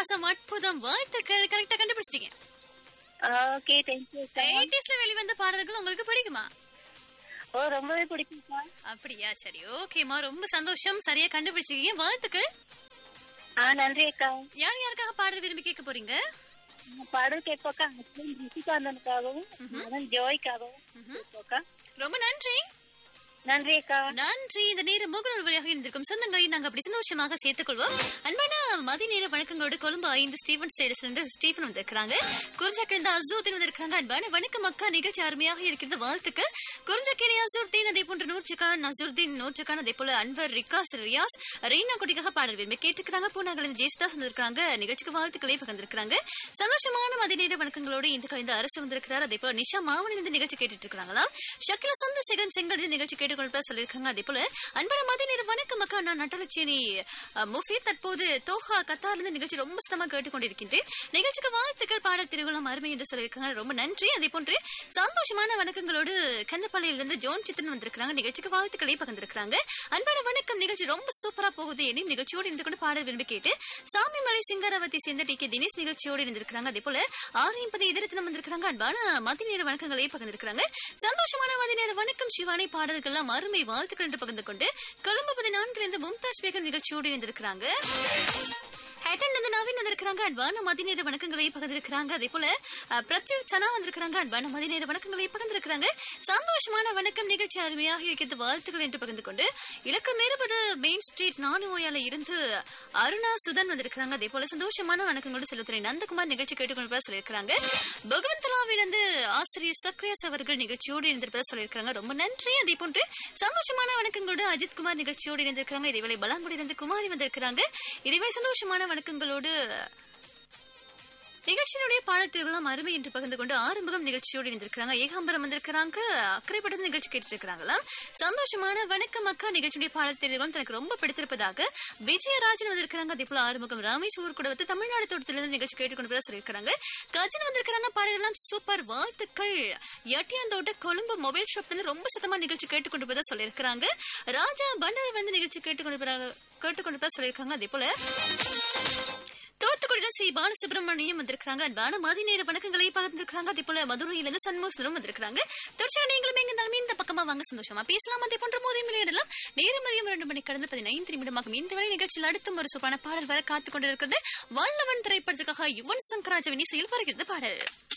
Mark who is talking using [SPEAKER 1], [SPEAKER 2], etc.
[SPEAKER 1] அட்டகாசம் அற்புதம் வாழ்த்துக்கள் கரெக்டா கண்டுபிடிச்சிட்டீங்க
[SPEAKER 2] ஓகே தேங்க்யூ
[SPEAKER 1] எயிட்டிஸ்ல வெளிவந்த பாடல்கள் உங்களுக்கு பிடிக்குமா
[SPEAKER 2] ஓ ரொம்பவே பிடிக்கும்க்கா
[SPEAKER 1] அப்படியா சரி ஓகேமா ரொம்ப சந்தோஷம் சரியா கண்டுபிடிச்சிருக்கீங்க வாழ்த்துக்கள்
[SPEAKER 2] ஆ நன்றி அக்கா
[SPEAKER 1] யார் யாருக்காக பாடல் விரும்பி கேட்க போறீங்க
[SPEAKER 2] பாடல் கேட்போக்கா ஹஸ்பண்ட் ரிஷிகாந்தனுக்காகவும் மகன் ஜோய்க்காகவும் கேட்போக்கா
[SPEAKER 1] ரொம்ப நன்றி
[SPEAKER 2] நன்றி அக்கா
[SPEAKER 1] நன்றி இந்த நேரம் முகநூல் வழியாக இருந்திருக்கும் சொந்தங்களை நாங்க அப்படி சந்தோஷமாக சேர்த்துக் கொள்வோம் அன்பான மதிய நேர வணக்கங்களோடு கொழும்பு ஐந்து ஸ்டீவன் ஸ்டேடஸ்ல இருந்து ஸ்டீஃபன் வந்திருக்காங்க குறிஞ்சாக்கிழந்த அசூத்தின் வந்திருக்காங்க அன்பான வணக்கம் அக்கா நிகழ்ச்சி அருமையாக இருக்கிறது வாழ்த்துக்கள் குறிஞ்சாக்கிணி அசூர்தீன் அதே போன்று நூற்றுக்கான் நசூர்தீன் நூற்றுக்கான் அதே போல அன்வர் ரிகாஸ் ரியாஸ் ரீனா குட்டிக்காக பாடல் விரும்பி கேட்டுக்கிறாங்க பூனாங்கள் ஜெயசுதாஸ் வந்திருக்காங்க நிகழ்ச்சிக்கு வாழ்த்துக்களை பகிர்ந்திருக்காங்க சந்தோஷமான மதிய நேர வணக்கங்களோடு இந்த கலைந்த அரசு வந்திருக்கிறார் அதே போல நிஷா மாவன் இந்த நிகழ்ச்சி கேட்டுட்டு இருக்காங்களாம் ஷக்கில சொந்த செகண்ட் செங்கல் இந்த நிகழ்ச்சி கேட்டுக்கொள்பா சொல்லியிருக்காங்க அதே போல அன்பான மதிய நேர வணக்கம் அக்கா நான் நட்டலட்சுமி முஃபி தற்போது தோஹா கத்தார் இருந்து நிகழ்ச்சி ரொம்ப சுத்தமா கேட்டுக்கொண்டிருக்கின்றேன் நிகழ்ச்சிக்கு வாழ்த்துக்கள் பாடல் திருவிழா அருமை என்று சொல்லியிருக்காங்க ரொம்ப நன்றி அதே போன்று சந்தோஷமான வணக்கங்களோடு கந்தப்பாளையிலிருந்து ஜோன் சித்தன் வந்திருக்காங்க நிகழ்ச்சிக்கு வாழ்த்துக்களை பகிர்ந்திருக்காங்க அன்பான வணக்கம் நிகழ்ச்சி ரொம்ப சூப்பரா போகுது என்னும் நிகழ்ச்சியோடு இருந்து கொண்டு பாடல் விரும்பி கேட்டு சாமிமலை சிங்கராவதி சேர்ந்த டி கே தினேஷ் நிகழ்ச்சியோடு இருந்திருக்காங்க அதே போல ஆரையும் பதி எதிர்த்தினம் வந்திருக்காங்க அன்பான மதிய நேர வணக்கங்களை பகிர்ந்திருக்காங்க சந்தோஷமான மதிய நேர வணக்கம் சிவானி பாடல்கள்லாம் அருமை வாழ்த்துக்கள் என்று பகிர்ந்து கொண்டு கொழும்பு பதினான்கிலிருந்து மும்தாஜ் பேகம் நிகழ்ச்சியோடு இருந்திருக்கிறாங்க ஹேட்டன் வந்து நவீன் வந்திருக்கிறாங்க அன்பான மதிநேர வணக்கங்களை பகிர்ந்திருக்கிறாங்க அதே போல அஹ், பிரத்யுத் சனா வந்திருக்கிறாங்க அன்பான மதிநேர வணக்கங்களை பகிர்ந்திருக்கிறாங்க சந்தோஷமான வணக்கம் நிகழ்ச்சி அருமையாக இருக்கிறது வாழ்த்துக்கள் என்று பகிர்ந்து கொண்டு இலக்கம் இருபது மெயின் ஸ்ட்ரீட் நானுவோயால இருந்து அருணா சுதன் வந்திருக்கிறாங்க அதே போல சந்தோஷமான வணக்கங்களோடு செலுத்துறேன் நந்தகுமார் நிகழ்ச்சி கேட்டுக்கொண்டு சொல்லியிருக்கிறாங்க பகவந்தலாவிலிருந்து ஆசிரியர் சக்ரியஸ் அவர்கள் நிகழ்ச்சியோடு இருந்திருப்பதா சொல்லியிருக்காங்க ரொம்ப நன்றி அதே போன்று சந்தோஷமான வணக்கங்களோடு அஜித் குமார் நிகழ்ச்சியோடு இணைந்திருக்கிறாங்க இதேவேளை பலாங்குடியிலிருந்து குமாரி வந்திருக்கிறாங்க இதேவேளை சந்தோஷமான வணக்கங்களோடு நிகழ்ச்சியினுடைய பாடல் திருவிழா அருமை என்று பகிர்ந்து கொண்டு ஆறுமுகம் நிகழ்ச்சியோடு இணைந்திருக்கிறாங்க ஏகாம்பரம் வந்திருக்கிறாங்க அக்கறைப்பட்ட நிகழ்ச்சி கேட்டு இருக்கிறாங்களாம் சந்தோஷமான வணக்கம் அக்கா நிகழ்ச்சியுடைய பாடல் திருவிழா தனக்கு ரொம்ப பிடித்திருப்பதாக விஜயராஜன் வந்திருக்கிறாங்க அதே போல ஆறுமுகம் ராமேஸ்வர் கூட வந்து தமிழ்நாடு தோட்டத்திலிருந்து நிகழ்ச்சி கேட்டுக்கொண்டு சொல்லியிருக்கிறாங்க கஜன் வந்திருக்கிறாங்க பாடலாம் சூப்பர் வாழ்த்துக்கள் எட்டியாந்தோட்ட கொழும்பு மொபைல் ஷாப்ல இருந்து ரொம்ப சத்தமா நிகழ்ச்சி கேட்டுக்கொண்டு போதா சொல்லியிருக்கிறாங்க ராஜா பண்டர் வந்து நிகழ்ச்சி கேட்டுக்கொண்டு போறா- கேட்டுக்கொண்டு போதா சொல்லியிருக்காங்க அதே போல தூத்துக்குடியில சி பாலசுப்ரமணியம் வந்திருக்காங்க அன்பான மதி நேர வணக்கங்களை பகிர்ந்திருக்காங்க அதே போல மதுரையில இருந்து சண்முகசுந்தரம் வந்திருக்காங்க தொடர்ச்சியாக நீங்களும் எங்க இருந்தாலுமே இந்த பக்கமா வாங்க சந்தோஷமா பேசலாம் அதே போன்ற மோதியம் விளையாடலாம் நேரம் மதியம் இரண்டு மணி கடந்து பதினைந்து நிமிடமாகும் இந்த வரை நிகழ்ச்சியில் அடுத்தும் ஒரு சூப்பான பாடல் வர காத்துக் கொண்டிருக்கிறது வல்லவன் திரைப்படத்துக்காக யுவன் சங்கராஜவின் இசையில் வருகிறது பாடல்